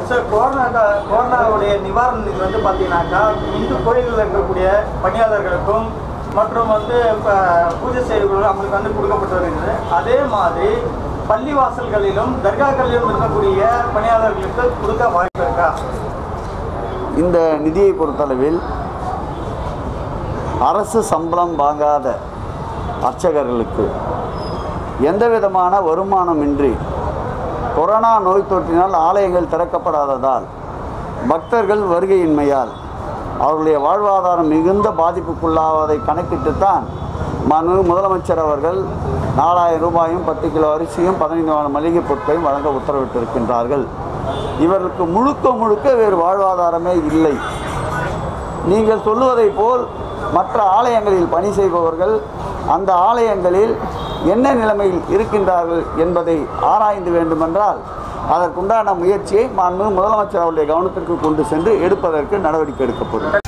sir corona கா- கொரோனாவுடைய நிவாரண நிதி வந்து பார்த்தீங்கன்னாக்கா இந்து கோயில்களில் இருக்கக்கூடிய பணியாளர்களுக்கும் மற்றும் வந்து இப்போ பூஜை செய்யக்கூடிய அவங்களுக்கு வந்து கொடுக்கப்பட்டு வருகிறது அதே மாதிரி பள்ளிவாசல்களிலும் தர்காக்களிலும் இருக்கக்கூடிய பணியாளர்களுக்கு கொடுக்க வாய்ப்பு இருக்கா இந்த நிதியை பொறுத்தளவில் அரசு சம்பளம் வாங்காத அர்ச்சகர்களுக்கு எந்த விதமான வருமானமின்றி கொரோனா நோய் தொற்றினால் ஆலயங்கள் திறக்கப்படாததால் பக்தர்கள் வருகையின்மையால் அவர்களுடைய வாழ்வாதாரம் மிகுந்த பாதிப்புக்குள்ளாவதை கணக்கிட்டுத்தான் மனு முதலமைச்சர் அவர்கள் நாலாயிரம் ரூபாயும் பத்து கிலோ அரிசியும் பதினைந்து மளிகை பொருட்களையும் வழங்க உத்தரவிட்டிருக்கின்றார்கள் இவர்களுக்கு முழுக்க முழுக்க வேறு வாழ்வாதாரமே இல்லை நீங்கள் சொல்லுவதைப் போல் மற்ற ஆலயங்களில் பணி செய்பவர்கள் அந்த ஆலயங்களில் என்ன நிலைமையில் இருக்கின்றார்கள் என்பதை ஆராய்ந்து வேண்டுமென்றால் அதற்குண்டான முயற்சியை மாண்பு முதலமைச்சர் அவருடைய கவனத்திற்கு கொண்டு சென்று எடுப்பதற்கு நடவடிக்கை எடுக்கப்படும்